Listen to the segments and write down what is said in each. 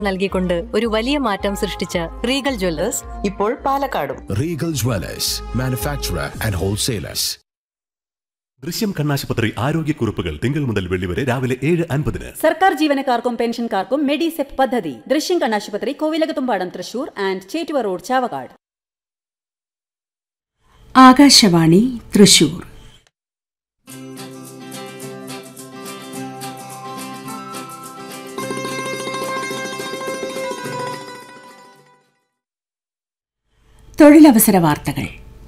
നൽകിക്കൊണ്ട് ഒരു വലിയ മാറ്റം സൃഷ്ടിച്ച റീഗൽ ജ്വല്ലേഴ്സ് ഇപ്പോൾ പാലക്കാടും Regal Dwellers, manufacturer and wholesalers. ദൃശ്യം കണ്ണാശുപത്രി ആരോഗ്യക്കുറിപ്പുകൾ തിങ്കൾ മുതൽ വെള്ളി വരെ രാവിലെ ഏഴ് അൻപതിന് സർക്കാർ ജീവനക്കാർക്കും പെൻഷൻകാർക്കും മെഡിസെപ് പദ്ധതി ദൃശ്യം കണ്ണാശുപത്രി കോവിലകത്തുംപാടം തൃശൂർ ആൻഡ് ചേറ്റുവ റോഡ് ചാവക്കാട് ആകാശവാണി തൃശൂർ തൊഴിലവസര വാർത്തകൾ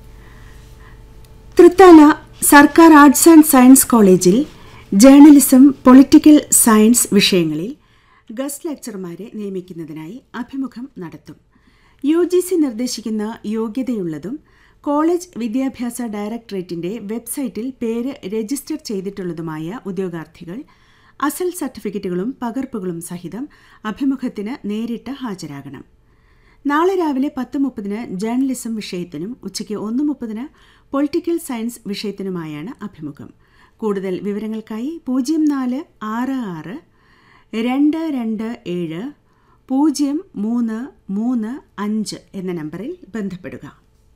തൃത്താല സർക്കാർ ആർട്സ് ആൻഡ് സയൻസ് കോളേജിൽ ജേർണലിസം പൊളിറ്റിക്കൽ സയൻസ് വിഷയങ്ങളിൽ ഗസ്റ്റ് ലെക്ചർമാരെ നിയമിക്കുന്നതിനായി അഭിമുഖം നടത്തും യു ജി സി നിർദ്ദേശിക്കുന്ന യോഗ്യതയുള്ളതും കോളേജ് വിദ്യാഭ്യാസ ഡയറക്ടറേറ്റിന്റെ വെബ്സൈറ്റിൽ പേര് രജിസ്റ്റർ ചെയ്തിട്ടുള്ളതുമായ ഉദ്യോഗാർത്ഥികൾ അസൽ സർട്ടിഫിക്കറ്റുകളും പകർപ്പുകളും സഹിതം അഭിമുഖത്തിന് നേരിട്ട് ഹാജരാകണം നാളെ രാവിലെ പത്ത് മുപ്പതിന് ജേർണലിസം വിഷയത്തിനും ഉച്ചയ്ക്ക് ഒന്ന് മുപ്പതിന് പൊളിറ്റിക്കൽ സയൻസ് വിഷയത്തിനുമായാണ് അഭിമുഖം കൂടുതൽ വിവരങ്ങൾക്കായി പൂജ്യം നാല് ആറ് ആറ് രണ്ട് രണ്ട് ഏഴ് പൂജ്യം മൂന്ന് മൂന്ന് അഞ്ച് എന്ന നമ്പറിൽ ബന്ധപ്പെടുക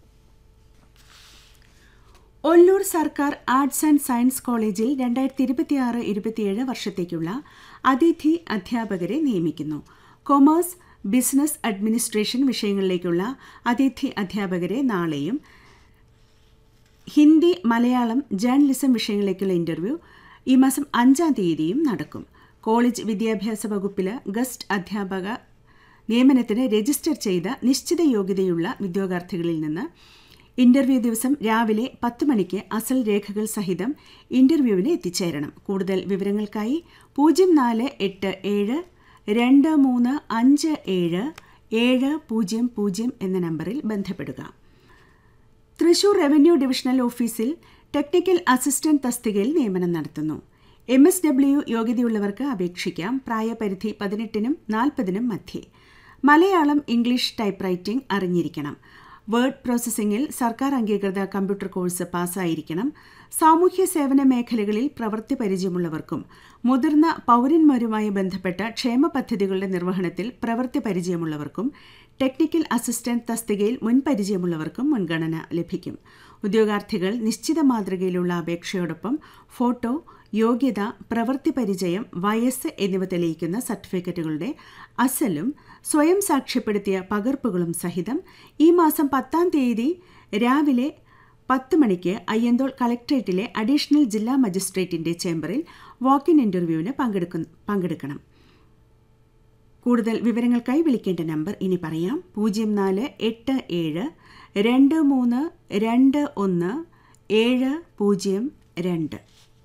ഒല്ലൂർ സർക്കാർ ആർട്സ് ആൻഡ് സയൻസ് കോളേജിൽ രണ്ടായിരത്തി ഇരുപത്തിയാറ് ഇരുപത്തിയേഴ് വർഷത്തേക്കുള്ള അതിഥി അധ്യാപകരെ നിയമിക്കുന്നു കൊമേഴ്സ് ബിസിനസ് അഡ്മിനിസ്ട്രേഷൻ വിഷയങ്ങളിലേക്കുള്ള അതിഥി അധ്യാപകരെ നാളെയും ഹിന്ദി മലയാളം ജേർണലിസം വിഷയങ്ങളിലേക്കുള്ള ഇന്റർവ്യൂ ഈ മാസം അഞ്ചാം തീയതിയും നടക്കും കോളേജ് വിദ്യാഭ്യാസ വകുപ്പിലെ ഗസ്റ്റ് അധ്യാപക നിയമനത്തിന് രജിസ്റ്റർ ചെയ്ത നിശ്ചിത യോഗ്യതയുള്ള ഉദ്യോഗാർത്ഥികളിൽ നിന്ന് ഇന്റർവ്യൂ ദിവസം രാവിലെ പത്ത് മണിക്ക് അസൽ രേഖകൾ സഹിതം ഇന്റർവ്യൂവിന് എത്തിച്ചേരണം കൂടുതൽ വിവരങ്ങൾക്കായി പൂജ്യം നാല് എട്ട് ഏഴ് രണ്ട് മൂന്ന് അഞ്ച് ഏഴ് ഏഴ് പൂജ്യം പൂജ്യം എന്ന നമ്പറിൽ ബന്ധപ്പെടുക തൃശൂർ റവന്യൂ ഡിവിഷണൽ ഓഫീസിൽ ടെക്നിക്കൽ അസിസ്റ്റന്റ് തസ്തികയിൽ നിയമനം നടത്തുന്നു എം എസ് ഡബ്ല്യു യോഗ്യതയുള്ളവർക്ക് അപേക്ഷിക്കാം പ്രായപരിധി പതിനെട്ടിനും നാൽപ്പതിനും മധ്യേ മലയാളം ഇംഗ്ലീഷ് ടൈപ്പ് റൈറ്റിംഗ് അറിഞ്ഞിരിക്കണം വേർഡ് പ്രോസസ്സിംഗിൽ സർക്കാർ അംഗീകൃത കമ്പ്യൂട്ടർ കോഴ്സ് പാസ്സായിരിക്കണം സാമൂഹ്യ സേവന മേഖലകളിൽ പ്രവൃത്തി പരിചയമുള്ളവർക്കും മുതിർന്ന പൗരന്മാരുമായി ബന്ധപ്പെട്ട ക്ഷേമ പദ്ധതികളുടെ നിർവഹണത്തിൽ പ്രവൃത്തി പരിചയമുള്ളവർക്കും ടെക്നിക്കൽ അസിസ്റ്റന്റ് തസ്തികയിൽ മുൻപരിചയമുള്ളവർക്കും മുൻഗണന ലഭിക്കും ഉദ്യോഗാർത്ഥികൾ നിശ്ചിത മാതൃകയിലുള്ള അപേക്ഷയോടൊപ്പം ഫോട്ടോ യോഗ്യത പ്രവൃത്തി പരിചയം വയസ്സ് എന്നിവ തെളിയിക്കുന്ന സർട്ടിഫിക്കറ്റുകളുടെ അസലും സ്വയം സാക്ഷ്യപ്പെടുത്തിയ പകർപ്പുകളും സഹിതം ഈ മാസം പത്താം തീയതി രാവിലെ പത്ത് മണിക്ക് അയ്യന്തോൾ കളക്ട്രേറ്റിലെ അഡീഷണൽ ജില്ലാ മജിസ്ട്രേറ്റിന്റെ ചേംബറിൽ വാക്ക് ഇൻ ഇന്റർവ്യൂവിന് പങ്കെടുക്കണം കൂടുതൽ വിവരങ്ങൾക്കായി വിളിക്കേണ്ട നമ്പർ ഇനി പറയാം പൂജ്യം നാല് എട്ട് ഏഴ് രണ്ട് മൂന്ന് രണ്ട് ഒന്ന് ഏഴ് പൂജ്യം രണ്ട്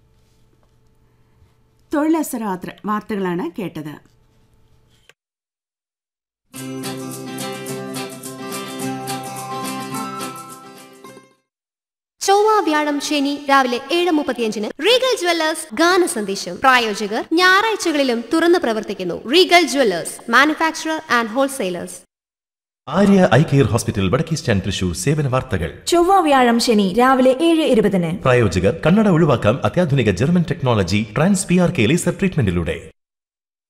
തൊഴിലവസര വാർത്തകളാണ് കേട്ടത് ചൊവ്വ വ്യാഴം ശനി രാവിലെ ഏഴ് മുപ്പത്തിയഞ്ചിന് റീഗൽ ജ്വല്ലേഴ്സ് ഗാന സന്ദേശം പ്രായോജകർ ഞായറാഴ്ചകളിലും തുറന്നു പ്രവർത്തിക്കുന്നു Regal jewellers manufacturer and wholesalers Arya eye care hospital വടക്കേ സ്റ്റാൻഡ് തൃശൂർ സേവന വാർത്തകൾ ചൊവ്വ വ്യാഴം ശനി രാവിലെ ഏഴ് ഇരുപതിന് പ്രായോജകർ കണ്ണട ഒഴിവാക്കാം അത്യാധുനിക German technology trans P R K laser ട്രീറ്റ്മെന്റിലൂടെ